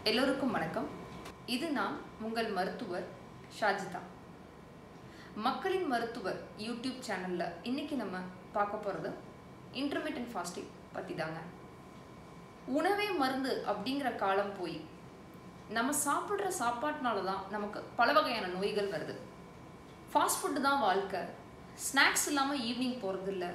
எல்லோருக்கும் வணக்கம் இது நான் உங்கள் மருத்துவர் ஷாஜிதா மக்களின் மருத்துவர் யூடியூப் சேனலில் இன்னைக்கு நம்ம பார்க்க போகிறது இன்டர்மீடியன்ட் ஃபாஸ்டிங் பற்றி தாங்க உணவே மருந்து அப்படிங்கிற காலம் போய் நம்ம சாப்பிட்ற சாப்பாட்டினால தான் நமக்கு பல வகையான நோய்கள் வருது ஃபாஸ்ட் ஃபுட்டு தான் வாழ்க்கை ஸ்நாக்ஸ் இல்லாமல் ஈவினிங் போகிறது இல்லை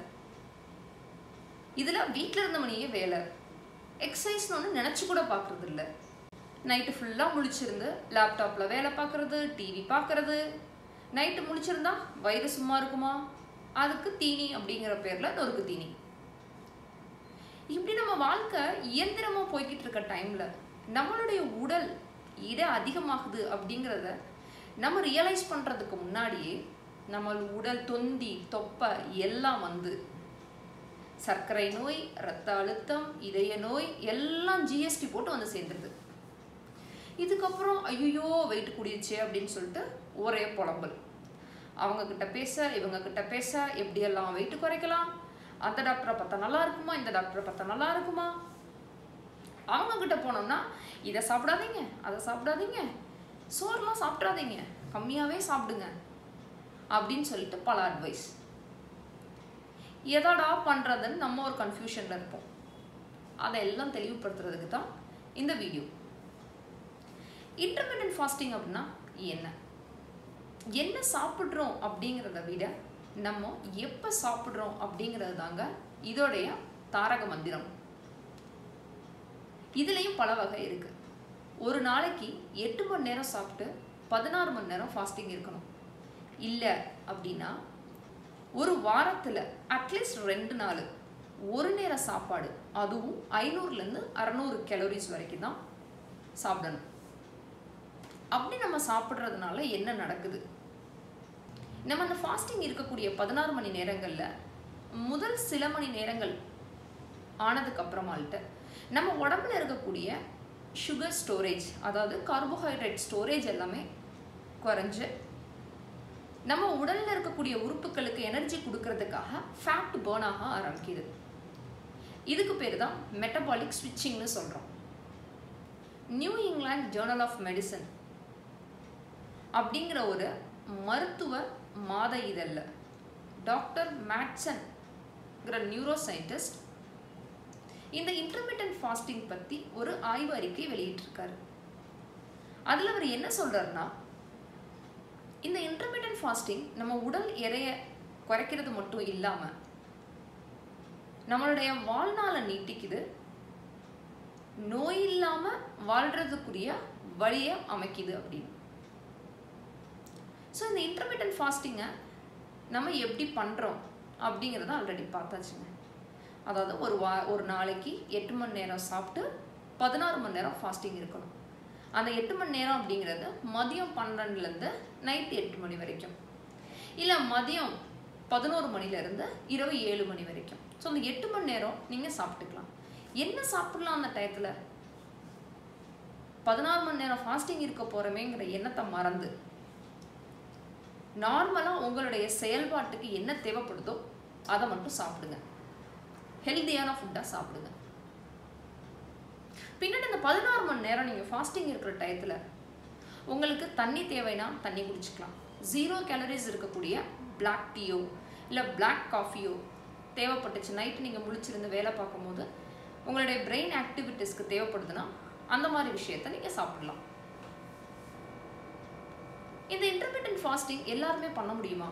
இதில் வீட்டில் இருந்தவனையே வேலை எக்ஸசைஸ்னு ஒன்று நினச்சி கூட பார்க்குறது இல்லை நைட்டு ஃபுல்லாக முழிச்சிருந்து லேப்டாப்பில் வேலை பார்க்குறது டிவி பார்க்குறது நைட்டு முழிச்சிருந்தா வயிறு சும்மா இருக்குமா அதுக்கு தீனி அப்படிங்கிற பேரில் நொறுக்கு தீனி இப்படி நம்ம வாழ்க்கை இயந்திரமாக போய்கிட்டு இருக்க டைமில் நம்மளுடைய உடல் இட அதிகமாகுது அப்படிங்கிறத நம்ம ரியலைஸ் பண்ணுறதுக்கு முன்னாடியே நம்ம உடல் தொந்தி தொப்பை எல்லாம் வந்து சர்க்கரை நோய் இரத்த அழுத்தம் இதய நோய் எல்லாம் ஜிஎஸ்டி போட்டு வந்து சேர்ந்துருது இதுக்கப்புறம் ஐயோ வெயிட் கூடிருச்சு அப்படின்னு சொல்லிட்டு ஒரே புலம்பல் அவங்க கிட்ட பேச இவங்க கிட்ட பேச எப்படியெல்லாம் வெயிட் குறைக்கலாம் அந்த டாக்டரை பார்த்தா நல்லா இருக்குமா இந்த டாக்டரை பார்த்தா நல்லா இருக்குமா அவங்க கிட்ட போனோம்னா இதை சாப்பிடாதீங்க அதை சாப்பிடாதீங்க சோறுலாம் சாப்பிட்றாதீங்க கம்மியாகவே சாப்பிடுங்க அப்படின்னு சொல்லிட்டு பல அட்வைஸ் எதாடா பண்ணுறதுன்னு நம்ம ஒரு கன்ஃபியூஷனில் இருப்போம் அதை எல்லாம் தெளிவுபடுத்துறதுக்கு தான் இந்த வீடியோ இன்டர்மீடியன்ட் ஃபாஸ்டிங் அப்படின்னா என்ன என்ன சாப்பிட்றோம் அப்படிங்கிறத விட நம்ம எப்போ சாப்பிட்றோம் அப்படிங்கிறது தாங்க இதோடைய தாரக மந்திரம் இதுலேயும் பல வகை இருக்குது ஒரு நாளைக்கு எட்டு மணி நேரம் சாப்பிட்டு பதினாறு மணி நேரம் ஃபாஸ்டிங் இருக்கணும் இல்லை அப்படின்னா ஒரு வாரத்தில் அட்லீஸ்ட் ரெண்டு நாள் ஒரு நேர சாப்பாடு அதுவும் ஐநூறுலேருந்து அறநூறு கேலரிஸ் வரைக்கும் தான் சாப்பிடணும் அப்படி நம்ம சாப்பிட்றதுனால என்ன நடக்குது நம்ம அந்த ஃபாஸ்டிங் இருக்கக்கூடிய பதினாறு மணி நேரங்களில் முதல் சில மணி நேரங்கள் ஆனதுக்கு அப்புறமால்ட்டு நம்ம உடம்புல இருக்கக்கூடிய சுகர் ஸ்டோரேஜ் அதாவது கார்போஹைட்ரேட் ஸ்டோரேஜ் எல்லாமே குறைஞ்சு நம்ம உடலில் இருக்கக்கூடிய உறுப்புகளுக்கு எனர்ஜி கொடுக்கறதுக்காக ஃபேட் பேர்ன் ஆக ஆரம்பிக்குது இதுக்கு பேர் தான் மெட்டபாலிக் ஸ்விட்சிங்னு சொல்கிறோம் New England Journal of Medicine அப்படிங்கிற ஒரு மருத்துவ மாத இதழில் டாக்டர் மேட்சன்கிற நியூரோ சயின்டிஸ்ட் இந்த இன்டர்மீடியன்ட் ஃபாஸ்டிங் பற்றி ஒரு ஆய்வு அறிக்கை வெளியிட்டிருக்காரு அதில் அவர் என்ன சொல்கிறாருன்னா இந்த இன்டர்மீடியன்ட் ஃபாஸ்டிங் நம்ம உடல் எடைய குறைக்கிறது மட்டும் இல்லாமல் நம்மளுடைய வாழ்நாளை நீட்டிக்குது நோய் இல்லாமல் வாழ்கிறதுக்குரிய வழியை அமைக்குது அப்படின்னு ஸோ இந்த இன்டர்மீடியன்ட் ஃபாஸ்டிங்கை நம்ம எப்படி பண்ணுறோம் அப்படிங்கிறத ஆல்ரெடி பார்த்தாச்சுங்க அதாவது ஒரு வா ஒரு நாளைக்கு எட்டு மணி நேரம் சாப்பிட்டு பதினாறு மணி நேரம் ஃபாஸ்டிங் இருக்கணும் அந்த எட்டு மணி நேரம் அப்படிங்கிறது மதியம் பன்னெண்டுலேருந்து நைட் எட்டு மணி வரைக்கும் இல்லை மதியம் பதினோரு மணிலேருந்து இரவு ஏழு மணி வரைக்கும் ஸோ அந்த எட்டு மணி நேரம் நீங்கள் சாப்பிட்டுக்கலாம் என்ன சாப்பிடலாம் அந்த டயத்தில் பதினாறு மணி நேரம் ஃபாஸ்டிங் இருக்க போகிறோமேங்கிற எண்ணத்தை மறந்து நார்மலாக உங்களுடைய செயல்பாட்டுக்கு என்ன தேவைப்படுதோ அதை மட்டும் சாப்பிடுங்க ஹெல்த்தியான ஃபுட்டாக சாப்பிடுங்க பின்னாடி இந்த பதினாறு மணி நேரம் நீங்கள் ஃபாஸ்டிங் இருக்கிற டயத்தில் உங்களுக்கு தண்ணி தேவைன்னா தண்ணி குடிச்சிக்கலாம் ஜீரோ கேலரிஸ் இருக்கக்கூடிய பிளாக் டீயோ இல்லை பிளாக் காஃபியோ தேவைப்பட்டுச்சு நைட்டு நீங்கள் முழிச்சிருந்து வேலை பார்க்கும்போது உங்களுடைய பிரெயின் ஆக்டிவிட்டீஸ்க்கு தேவைப்படுதுன்னா அந்த மாதிரி விஷயத்த நீங்கள் சாப்பிடலாம் இந்த இன்டர்மீடியன்ட் ஃபாஸ்டிங் எல்லாருமே பண்ண முடியுமா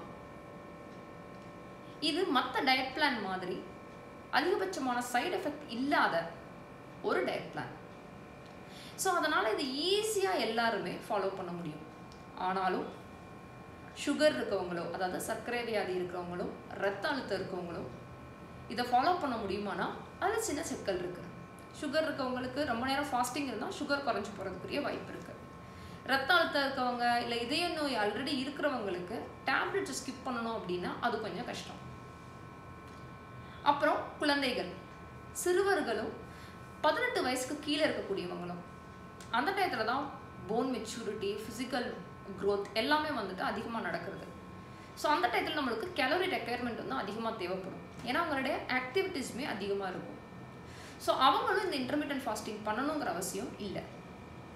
இது மற்ற டயட் பிளான் மாதிரி அதிகபட்சமான சைடு எஃபெக்ட் இல்லாத ஒரு டயட் பிளான் ஸோ அதனால் இது ஈஸியாக எல்லாருமே ஃபாலோ பண்ண முடியும் ஆனாலும் சுகர் இருக்கவங்களோ அதாவது சர்க்கரை வியாதி இருக்கிறவங்களும் ரத்த அழுத்தம் இருக்கவங்களும் இதை ஃபாலோ பண்ண முடியுமானா அதில் சின்ன சிக்கல் இருக்குது சுகர் இருக்கவங்களுக்கு ரொம்ப நேரம் ஃபாஸ்டிங் இருந்தால் சுகர் குறைஞ்சி போகிறதுக்குரிய வாய்ப்பு இருக்குது ரத்த அழுத்தம் இருக்கவங்க இல்லை இதய நோய் ஆல்ரெடி இருக்கிறவங்களுக்கு டேப்லெட்ஸ் ஸ்கிப் பண்ணணும் அப்படின்னா அது கொஞ்சம் கஷ்டம் அப்புறம் குழந்தைகள் சிறுவர்களும் பதினெட்டு வயசுக்கு கீழே இருக்கக்கூடியவங்களும் அந்த டயத்தில் தான் போன் மெச்சூரிட்டி ஃபிசிக்கல் க்ரோத் எல்லாமே வந்துட்டு அதிகமாக நடக்கிறது ஸோ அந்த டயத்தில் நம்மளுக்கு கேலரி ரெக்குயர்மெண்ட் வந்து அதிகமாக தேவைப்படும் ஏன்னா அவங்களுடைய ஆக்டிவிட்டீஸுமே அதிகமாக இருக்கும் ஸோ அவங்களும் இந்த இன்டர்மீடியன்ட் ஃபாஸ்டிங் பண்ணணுங்கிற அவசியம் இல்லை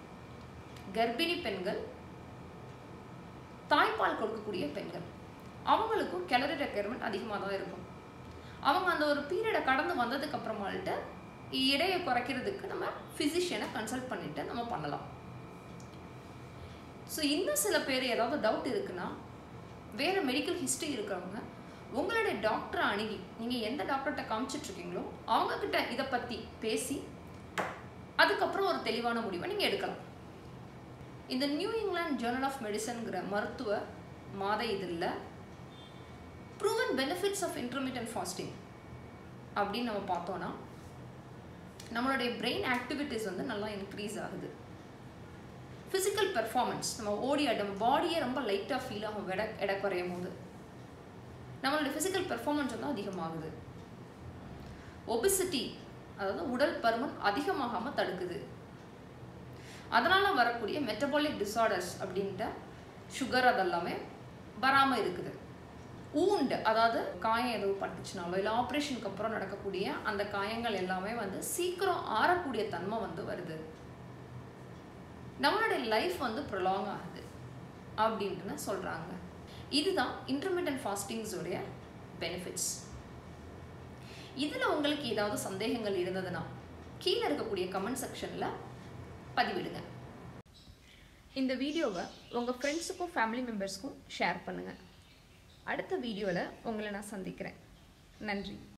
கர்ப்பிணி பெண்கள் தாய்ப்பால் கொடுக்கக்கூடிய பெண்கள் அவங்களுக்கும் கேலரி ரெக்குயர்மெண்ட் அதிகமாக தான் இருக்கும் அவங்க அந்த ஒரு பீரியடை கடந்து வந்ததுக்கு அப்புறமால்ட்டு எடையை குறைக்கிறதுக்கு நம்ம ஃபிசிஷியனை கன்சல்ட் பண்ணிட்டு நம்ம பண்ணலாம் ஸோ இன்னும் சில பேர் ஏதாவது டவுட் இருக்குன்னா வேறு மெடிக்கல் ஹிஸ்ட்ரி இருக்கிறவங்க உங்களுடைய டாக்டரை அணுகி நீங்கள் எந்த டாக்டர்கிட்ட காமிச்சிட்டு இருக்கீங்களோ அவங்கக்கிட்ட இதை பற்றி பேசி அதுக்கப்புறம் ஒரு தெளிவான முடிவை நீங்கள் எடுக்கலாம் இந்த நியூ இங்கிலாந்து ஜேர்னல் ஆஃப் மெடிசன்கிற மருத்துவ மாத இதழில் proven benefits of intermittent fasting அப்படின்னு நம்ம பார்த்தோன்னா நம்மளுடைய பிரெயின் ஆக்டிவிட்டிஸ் வந்து நல்லா இன்க்ரீஸ் ஆகுது ஃபிசிக்கல் பெர்ஃபார்மன்ஸ் நம்ம ஓடி நம்ம பாடியே ரொம்ப லைட்டாக ஃபீல் ஆகும் எடை எடை குறையும் போது நம்மளுடைய ஃபிசிக்கல் பெர்ஃபார்மன்ஸ் வந்து அதிகமாகுது ஒபிசிட்டி அதாவது உடல் பருமன் அதிகமாகாமல் தடுக்குது அதனால் வரக்கூடிய மெட்டபாலிக் டிசார்டர்ஸ் அப்படின்ட்டு சுகர் அதெல்லாமே வராமல் இருக்குது ஊண்டு அதாவது காயம் எதுவும் பட்டுச்சுனாலோ இல்லை ஆப்ரேஷனுக்கு அப்புறம் நடக்கக்கூடிய அந்த காயங்கள் எல்லாமே வந்து சீக்கிரம் ஆறக்கூடிய தன்மை வந்து வருது நம்மளுடைய லைஃப் வந்து ப்ரொலாங் ஆகுது அப்படின்ட்டு சொல்கிறாங்க இதுதான் இன்டர்மீடியன்ட் ஃபாஸ்டிங்ஸோடைய பெனிஃபிட்ஸ் இதில் உங்களுக்கு ஏதாவது சந்தேகங்கள் இருந்ததுன்னா கீழே இருக்கக்கூடிய கமெண்ட் செக்ஷனில் பதிவிடுங்க இந்த வீடியோவை உங்கள் ஃப்ரெண்ட்ஸுக்கும் ஃபேமிலி மெம்பர்ஸ்க்கும் ஷேர் பண்ணுங்கள் அடுத்த வீடியோவில் உங்களை நான் சந்திக்கிறேன் நன்றி